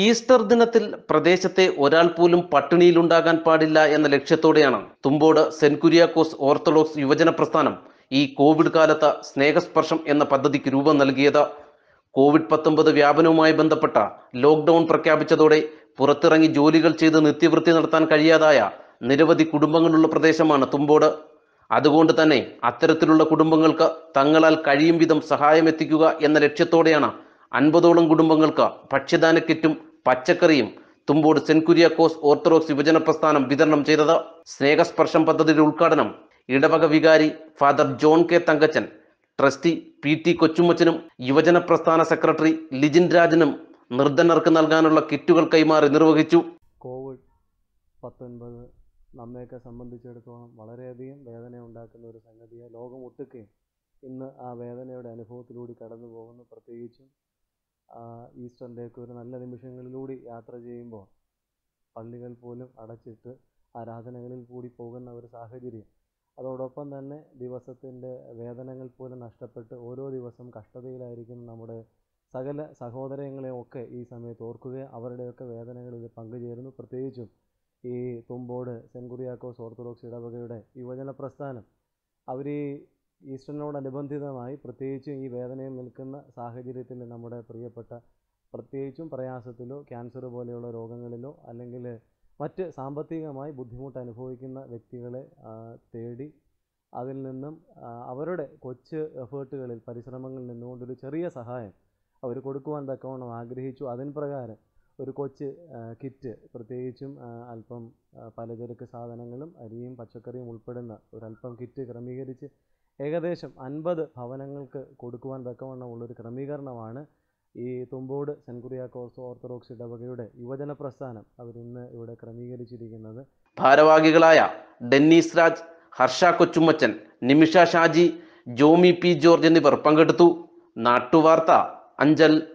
Easter ദിനത്തിൽ പ്രദേശത്തെ ഒരാൾ പോലും പട്ടിണിയിലുണ്ടാകാൻ പാടില്ല എന്ന ലക്ഷ്യത്തോടെയാണ് തുമ്പോട് സെന്റ് കുര്യാക്കോസ് ഓർത്തഡോക്സ് യുവജന പ്രസ്ഥാനം ഈ കോവിഡ് കാലത്ത് സ്നേഹസ്പർശം എന്ന പദ്ധതിക്ക് രൂപം നൽകിയത് കോവിഡ് പത്തൊമ്പത് വ്യാപനവുമായി ബന്ധപ്പെട്ട ലോക്ക്ഡൌൺ പ്രഖ്യാപിച്ചതോടെ പുറത്തിറങ്ങി ജോലികൾ ചെയ്ത് നിത്യവൃത്തി നടത്താൻ കഴിയാതായ നിരവധി കുടുംബങ്ങളുള്ള പ്രദേശമാണ് തുമ്പോട് അതുകൊണ്ട് തന്നെ അത്തരത്തിലുള്ള കുടുംബങ്ങൾക്ക് തങ്ങളാൽ കഴിയും വിധം സഹായം എത്തിക്കുക എന്ന ലക്ഷ്യത്തോടെയാണ് അൻപതോളം കുടുംബങ്ങൾക്ക് ഭക്ഷ്യദാന കിറ്റും പച്ചക്കറിയും തുമ്പോട് സെന്റ് കുര്യാക്കോസ് ഓർത്തഡോക്സ് യുവജന പ്രസ്ഥാനം വിതരണം ചെയ്തത് സ്നേഹസ്പർശം പദ്ധതിയുടെ ഉദ്ഘാടനം ഇടവക വികാരി father John K Thankachan trustee P T കൊച്ചുമ്മച്ചനും യുവജന പ്രസ്ഥാന സെക്രട്ടറി ലിജിൻ രാജനും നിർധനർക്ക് നൽകാനുള്ള കിറ്റുകൾ കൈമാറി നിർവഹിച്ചു കോവിഡ് പത്തൊൻപത് നമ്മയൊക്കെ സംബന്ധിച്ചിടത്തോളം വളരെയധികം വേദന ഉണ്ടാക്കുന്ന ഒരു സംഗതിയെ ലോകം ഒട്ടുക്കയും ഇന്ന് ആ വേദനയുടെ അനുഭവത്തിലൂടെ കടന്നു പോകുന്നു പ്രത്യേകിച്ചും ആ, ഈസ്റ്ററിൻ്റെയൊക്കെ ഒരു നല്ല നിമിഷങ്ങളിലൂടെ യാത്ര ചെയ്യുമ്പോൾ പള്ളികൾ പോലും അടച്ചിട്ട് ആരാധനകളിൽ കൂടി പോകുന്ന ഒരു സാഹചര്യം അതോടൊപ്പം തന്നെ ദിവസത്തിൻ്റെ വേതനങ്ങൾ പോലും നഷ്ടപ്പെട്ട് ഓരോ ദിവസം കഷ്ടതയിലായിരിക്കുന്ന നമ്മുടെ സകല സഹോദരങ്ങളെയും ഒക്കെ ഈ സമയത്ത് ഓർക്കുകയും അവരുടെയൊക്കെ വേദനകളിൽ പങ്കുചേരുന്നു പ്രത്യേകിച്ചും ഈ തുമ്പോട് സെൻറ്റ് കുറിയാക്കോസ് ഓർത്തഡോക്സ് ഇടവകയുടെ യുവജന പ്രസ്ഥാനം അവർ ഈ ഈസ്റ്ററിനോടനുബന്ധിതമായി പ്രത്യേകിച്ചും ഈ വേദനയിൽ നിൽക്കുന്ന സാഹചര്യത്തിൽ നമ്മുടെ പ്രിയപ്പെട്ട പ്രത്യേകിച്ചും പ്രയാസത്തിലോ ക്യാൻസർ പോലെയുള്ള രോഗങ്ങളിലോ അല്ലെങ്കിൽ മറ്റ് സാമ്പത്തികമായി ബുദ്ധിമുട്ട് അനുഭവിക്കുന്ന വ്യക്തികളെ ആ, തേടി അതിൽ നിന്നും ആ, അവരുടെ കൊച്ചു എഫേർട്ടുകളിൽ പരിശ്രമങ്ങളിൽ നിന്നുകൊണ്ടൊരു ചെറിയ സഹായം അവർ കൊടുക്കുവാൻ തക്കവണ്ണം ആഗ്രഹിച്ചു അതിൻ പ്രകാരം ഒരു കൊച്ച് ആ, കിറ്റ് പ്രത്യേകിച്ചും ആ, അല്പം ആ, പലചരക്ക് സാധനങ്ങളും അരിയും പച്ചക്കറിയും ഉൾപ്പെടുന്ന ഒരല്പം കിറ്റ് ക്രമീകരിച്ച് ഏകദേശം അൻപത് ഭവനങ്ങൾക്ക് കൊടുക്കുവാൻ തക്കവണ്ണമുള്ളൊരു ക്രമീകരണമാണ് ഈ തുമ്പോട് സെൻറ്റ് കുറിയാക്കോസ് ഓർത്തഡോക്സ് ഇടവകയുടെ യുവജന പ്രസ്ഥാനം അവരിന്ന് ഇവിടെ ക്രമീകരിച്ചിരിക്കുന്നത് ഭാരവാഹികളായ Dennis Raj Harsha Kochummachan Nimisha Shaji Jomy P George എന്നിവർ പങ്കെടുത്തു നാട്ടുവാർത്ത അഞ്ചൽ